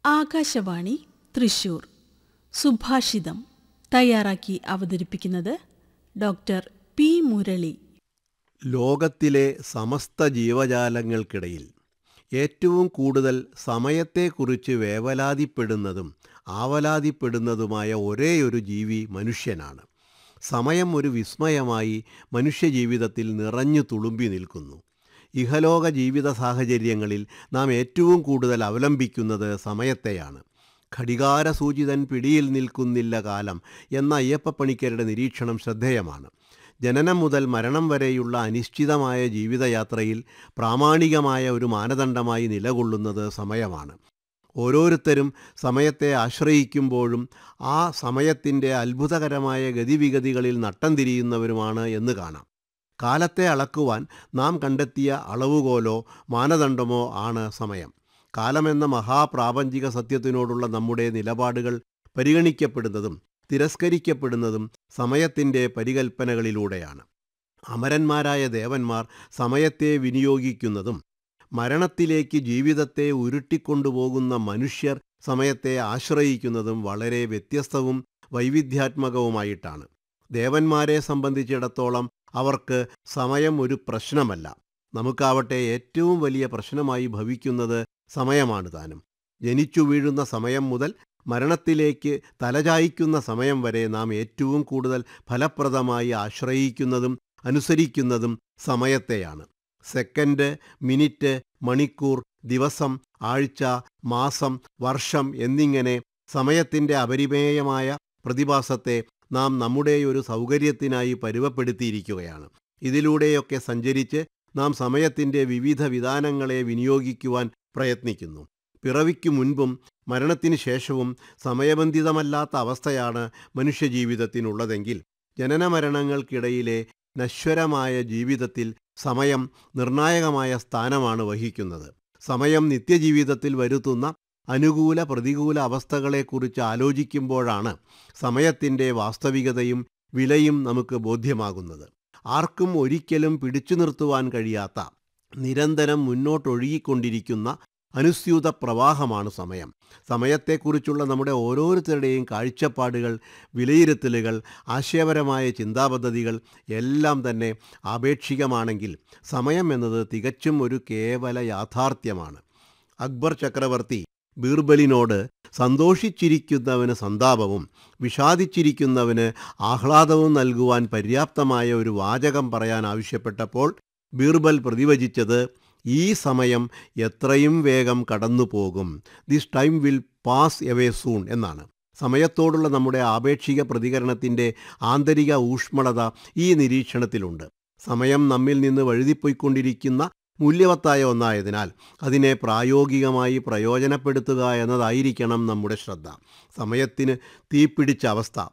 ആകാശവാണി തൃശൂർ സുഭാഷിതം തയ്യാറാക്കി അവതരിപ്പിക്കുന്നത് ഡോക്ടർ പി മുരളി ലോകത്തിലെ സമസ്ത ജീവജാലങ്ങൾക്കിടയിൽ ഏറ്റവും കൂടുതൽ സമയത്തെക്കുറിച്ച് വേവലാതിപ്പെടുന്നതും ആവലാതിപ്പെടുന്നതുമായ ഒരേയൊരു ജീവി മനുഷ്യനാണ് സമയം ഒരു വിസ്മയമായി മനുഷ്യജീവിതത്തിൽ നിറഞ്ഞു തുളുമ്പി നിൽക്കുന്നു ഇഹലോക ജീവിത സാഹചര്യങ്ങളിൽ നാം ഏറ്റവും കൂടുതൽ അവലംബിക്കുന്നത് സമയത്തെയാണ് ഘടികാരസൂചിതൻ പിടിയിൽ നിൽക്കുന്നില്ല കാലം എന്ന അയ്യപ്പപ്പണിക്കരുടെ നിരീക്ഷണം ശ്രദ്ധേയമാണ് ജനനം മുതൽ മരണം വരെയുള്ള അനിശ്ചിതമായ ജീവിതയാത്രയിൽ പ്രാമാണികമായ ഒരു മാനദണ്ഡമായി നിലകൊള്ളുന്നത് സമയമാണ് ഓരോരുത്തരും സമയത്തെ ആശ്രയിക്കുമ്പോഴും ആ സമയത്തിൻ്റെ അത്ഭുതകരമായ ഗതിവിഗതികളിൽ നട്ടം തിരിയുന്നവരുമാണ് എന്ന് കാണാം കാലത്തെ അളക്കുവാൻ നാം കണ്ടെത്തിയ അളവുകോലോ മാനദണ്ഡമോ ആണ് സമയം കാലമെന്ന മഹാപ്രാപഞ്ചിക സത്യത്തിനോടുള്ള നമ്മുടെ നിലപാടുകൾ പരിഗണിക്കപ്പെടുന്നതും തിരസ്കരിക്കപ്പെടുന്നതും സമയത്തിൻ്റെ പരികൽപ്പനകളിലൂടെയാണ് അമരന്മാരായ ദേവന്മാർ സമയത്തെ വിനിയോഗിക്കുന്നതും മരണത്തിലേക്ക് ജീവിതത്തെ ഉരുട്ടിക്കൊണ്ടുപോകുന്ന മനുഷ്യർ സമയത്തെ ആശ്രയിക്കുന്നതും വളരെ വ്യത്യസ്തവും വൈവിധ്യാത്മകവുമായിട്ടാണ് ദേവന്മാരെ സംബന്ധിച്ചിടത്തോളം അവർക്ക് സമയം ഒരു പ്രശ്നമല്ല നമുക്കാവട്ടെ ഏറ്റവും വലിയ പ്രശ്നമായി ഭവിക്കുന്നത് സമയമാണ് താനും ജനിച്ചു വീഴുന്ന സമയം മുതൽ മരണത്തിലേക്ക് തലചായ്ക്കുന്ന സമയം വരെ നാം ഏറ്റവും കൂടുതൽ ഫലപ്രദമായി ആശ്രയിക്കുന്നതും അനുസരിക്കുന്നതും സമയത്തെയാണ് സെക്കൻഡ് മിനിറ്റ് മണിക്കൂർ ദിവസം ആഴ്ച മാസം വർഷം എന്നിങ്ങനെ സമയത്തിൻ്റെ അപരിമേയമായ പ്രതിഭാസത്തെ നാം നമ്മുടെ ഒരു സൗകര്യത്തിനായി പരുവപ്പെടുത്തിയിരിക്കുകയാണ് ഇതിലൂടെയൊക്കെ സഞ്ചരിച്ച് നാം സമയത്തിൻ്റെ വിവിധ വിധാനങ്ങളെ വിനിയോഗിക്കുവാൻ പ്രയത്നിക്കുന്നു പിറവിക്കു മുൻപും മരണത്തിന് ശേഷവും സമയബന്ധിതമല്ലാത്ത അവസ്ഥയാണ് മനുഷ്യജീവിതത്തിനുള്ളതെങ്കിൽ ജനനമരണങ്ങൾക്കിടയിലെ നശ്വരമായ ജീവിതത്തിൽ സമയം നിർണായകമായ സ്ഥാനമാണ് വഹിക്കുന്നത് സമയം നിത്യജീവിതത്തിൽ വരുത്തുന്ന അനുകൂല പ്രതികൂല അവസ്ഥകളെക്കുറിച്ച് ആലോചിക്കുമ്പോഴാണ് സമയത്തിൻ്റെ വാസ്തവികതയും വിലയും നമുക്ക് ബോധ്യമാകുന്നത് ആർക്കും ഒരിക്കലും പിടിച്ചു നിർത്തുവാൻ കഴിയാത്ത നിരന്തരം മുന്നോട്ടൊഴുകിക്കൊണ്ടിരിക്കുന്ന അനുസ്യൂത പ്രവാഹമാണ് സമയം സമയത്തെക്കുറിച്ചുള്ള നമ്മുടെ ഓരോരുത്തരുടെയും കാഴ്ചപ്പാടുകൾ വിലയിരുത്തലുകൾ ആശയപരമായ ചിന്താപദ്ധതികൾ എല്ലാം തന്നെ ആപേക്ഷികമാണെങ്കിൽ സമയം എന്നത് തികച്ചും ഒരു കേവല യാഥാർത്ഥ്യമാണ് അക്ബർ ചക്രവർത്തി ബീർബലിനോട് സന്തോഷിച്ചിരിക്കുന്നവന് സന്താപവും വിഷാദിച്ചിരിക്കുന്നവന് ആഹ്ലാദവും നൽകുവാൻ പര്യാപ്തമായ ഒരു വാചകം പറയാൻ ആവശ്യപ്പെട്ടപ്പോൾ ബീർബൽ പ്രതിവചിച്ചത് ഈ സമയം എത്രയും വേഗം കടന്നു പോകും this time will pass away soon എന്നാണ് സമയത്തോടുള്ള നമ്മുടെ ആപേക്ഷിക പ്രതികരണത്തിൻ്റെ ആന്തരിക ഊഷ്മളത ഈ നിരീക്ഷണത്തിലുണ്ട് സമയം നമ്മിൽ നിന്ന് വഴുതിപ്പോയിക്കൊണ്ടിരിക്കുന്ന മൂല്യവത്തായ ഒന്നായതിനാൽ അതിനെ പ്രായോഗികമായി പ്രയോജനപ്പെടുത്തുക എന്നതായിരിക്കണം നമ്മുടെ ശ്രദ്ധ സമയത്തിന് തീപിടിച്ച അവസ്ഥ